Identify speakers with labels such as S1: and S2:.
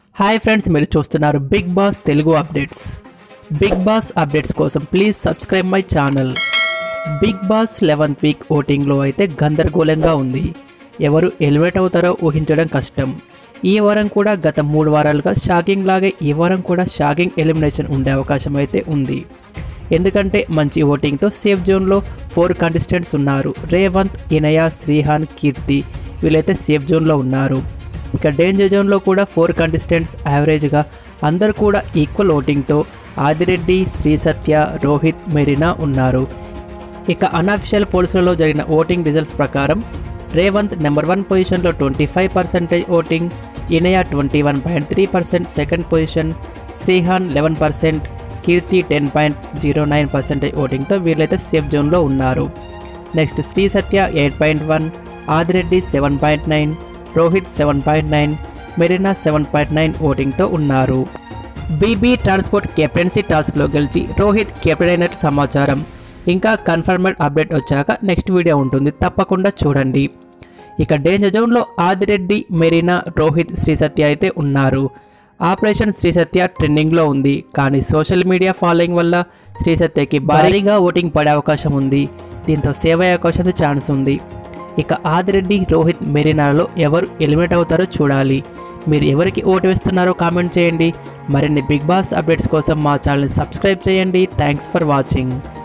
S1: hi friends మీరు చూస్తున్నారు Bigg Boss Telugu updates Bigg Boss updates కోసం please subscribe my channel Bigg Boss eleventh week ఓటింగ్లో అయితే గందరగోళంగా ఉంది ఎవరు ఎలివేట్ అవుతారో ఊహించడం కష్టం ఈ వారం కూడా గత మూడు వారాలుగా షాకింగ్ లాగే ఈ వారం కూడా షాకింగ్ ఎలిమినేషన్ ఉండే అవకాశం అయితే ఉంది ఎందుకంటే మంచి ఓటింగ్తో సేఫ్ జోన్లో ఫోర్ కంటెస్టెంట్స్ ఉన్నారు రేవంత్ ఇనయ శ్రీహాన్ కీర్తి వీళ్ళైతే సేఫ్ జోన్లో ఉన్నారు ఇక డేంజర్ జోన్లో కూడా ఫోర్ కంటెస్టెంట్స్ యావరేజ్గా అందరు కూడా ఈక్వల్ ఓటింగ్తో ఆదిరెడ్డి శ్రీ సత్య రోహిత్ మెరీనా ఉన్నారు ఇక అన్అఫిషియల్ పోల్స్లలో జరిగిన ఓటింగ్ రిజల్ట్స్ ప్రకారం రేవంత్ నెంబర్ వన్ పొజిషన్లో twenty five percentage voting Inaya twenty one point three percent second position Srihan eleven percent Keerthi ten point zero nine percentage ఓటింగ్తో వీళ్ళైతే సేఫ్ జోన్లో ఉన్నారు next Sri Satya eight point one Adireddy seven point nine Rohit seven point nine Marina seven point nine ఓటింగ్తో ఉన్నారు BB transport captaincy టాస్క్లో గెలిచి Rohit captain అయినట్లు సమాచారం ఇంకా కన్ఫర్మేడ్ అప్డేట్ వచ్చాక నెక్స్ట్ వీడియో ఉంటుంది తప్పకుండా చూడండి ఇక డేంజర్ జోన్లో ఆదిరెడ్డి మెరీనా రోహిత్ శ్రీ సత్య అయితే ఉన్నారు ఆపరేషన్ శ్రీ సత్య ట్రెండింగ్లో ఉంది కానీ సోషల్ మీడియా ఫాలోయింగ్ వల్ల శ్రీ సత్యకి భారీగా ఓటింగ్ పడే అవకాశం ఉంది దీంతో సేవ్ అయ్యే అవకాశం ఛాన్స్ ఉంది ఇక ఆదిరెడ్డి రోహిత్ మెరీనాలో ఎవరు ఎలిమినేట్ అవుతారో చూడాలి మీరు ఎవరికి ఓటు వేస్తున్నారో కామెంట్ చేయండి మరిన్ని బిగ్ బాస్ అప్డేట్స్ కోసం మా ఛానల్ని సబ్స్క్రైబ్ చేయండి థ్యాంక్స్ ఫర్ వాచింగ్